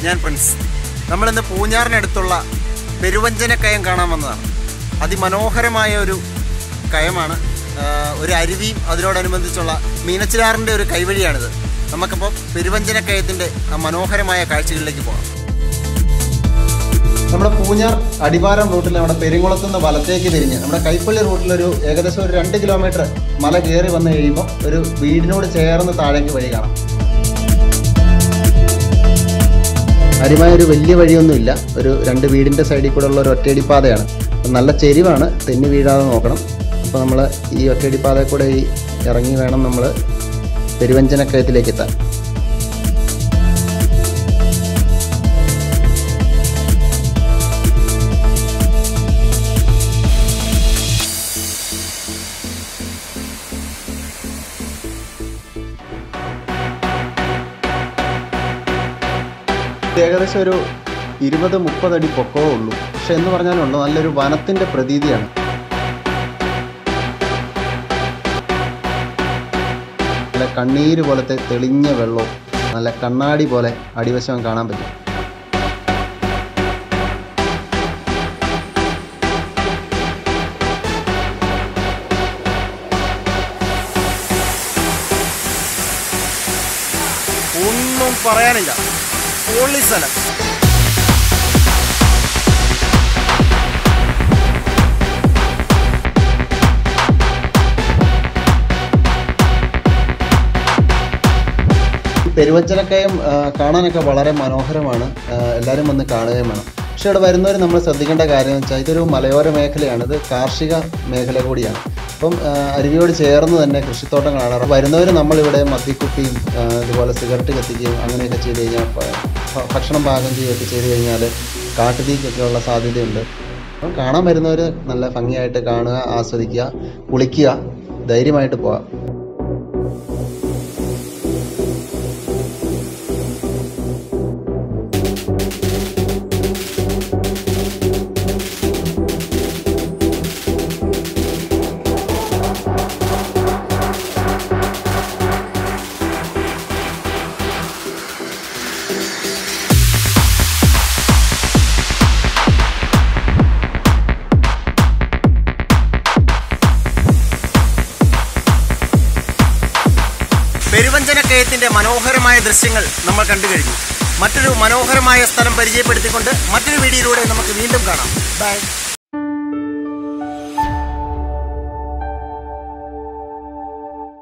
ഞാൻ പ്രിൻസ് നമ്മളിന്ന് പൂഞ്ഞാറിനടുത്തുള്ള പെരുവഞ്ചനക്കയം കാണാൻ വന്നതാണ് അതിമനോഹരമായ ഒരു കയമാണ് ആ, ഒരു അരുവിയും അതിനോടനുബന്ധിച്ചുള്ള മീനച്ചിലാറിൻ്റെ ഒരു കൈവഴിയാണിത് നമുക്കപ്പോൾ പെരുവഞ്ചനക്കയത്തിൻ്റെ ആ മനോഹരമായ കാഴ്ചകളിലേക്ക് പോകാം നമ്മുടെ പൂഞ്ഞാർ അടിവാരം റൂട്ടിൽ നമ്മുടെ പെരിങ്കുളത്ത് നിന്ന് വലത്തേക്ക് തിരിഞ്ഞ് നമ്മുടെ കൈപ്പള്ളി റൂട്ടിലൊരു ഏകദേശം ഒരു രണ്ട് കിലോമീറ്റർ മല കയറി വന്നു കഴിയുമ്പോൾ ഒരു വീടിനോട് ചേർന്ന് താഴേക്ക് വഴി കാണാം കാര്യമായ ഒരു വലിയ വഴിയൊന്നുമില്ല ഒരു രണ്ട് വീടിൻ്റെ സൈഡിൽ കൂടെ ഉള്ള ഒരു ഒറ്റയടിപ്പാതയാണ് അപ്പം നല്ല ചെരിവാണ് തെന്നി വീഴാതെ നോക്കണം അപ്പോൾ നമ്മൾ ഈ ഒറ്റയടിപ്പാതയിൽ കൂടെ ഈ ഇറങ്ങി വേണം നമ്മൾ പെരുവഞ്ചനക്കയത്തിലേക്ക് എത്താൻ ഏകദേശം ഒരു ഇരുപത് മുപ്പത് അടി പൊക്കമേ ഉള്ളൂ പക്ഷെ എന്ന് പറഞ്ഞാലുണ്ടോ നല്ലൊരു വനത്തിന്റെ പ്രതീതിയാണ് നല്ല കണ്ണീര് പോലത്തെ തെളിഞ്ഞ വെള്ളവും നല്ല കണ്ണാടി പോലെ അടിവശം കാണാൻ പറ്റും ഒന്നും പറയാനില്ല പൊള്ളി സ്ഥലം പെരുവച്ചനക്കയം ആ, കാണാനൊക്കെ വളരെ മനോഹരമാണ് ആ, എല്ലാവരും വന്ന് കാണുകയും വേണം പക്ഷേ ഇവിടെ വരുന്നവർ നമ്മൾ ശ്രദ്ധിക്കേണ്ട കാര്യം എന്ന് വെച്ചാൽ ഇതൊരു മലയോര മേഖലയാണ് ഇത് കാർഷിക മേഖല കൂടിയാണ് അപ്പം ആ, അരുവിയോട് ചേർന്ന് തന്നെ കൃഷിത്തോട്ടം കാണാറ് വരുന്നവർ നമ്മളിവിടെ മദ്യക്കുപ്പിയും ആ, ഇതുപോലെ സിഗരറ്റ് കത്തിക്കുകയും അങ്ങനെയൊക്കെ ചെയ്ത് കഴിഞ്ഞാൽ പ- ഭ- ഭക്ഷണം പാകം ചെയ്യുകയൊക്കെ ചെയ്ത് കഴിഞ്ഞാൽ കാട്ടുതീക്കൊക്കെ ഉള്ള സാധ്യതയുണ്ട് അപ്പം കാണാൻ വരുന്നവർ നല്ല ഭംഗിയായിട്ട് കാണുക ആസ്വദിക്കുക കുളിക്കുക ധൈര്യമായിട്ട് പോകാം പെരുവഞ്ചനക്കയത്തിന്റെ മനോഹരമായ ദൃശ്യങ്ങൾ നമ്മൾ കണ്ടു കഴിഞ്ഞു മറ്റൊരു മനോഹരമായ സ്ഥലം പരിചയപ്പെടുത്തിക്കൊണ്ട് മറ്റൊരു വീഡിയോയിലൂടെ നമുക്ക് വീണ്ടും കാണാം ബൈ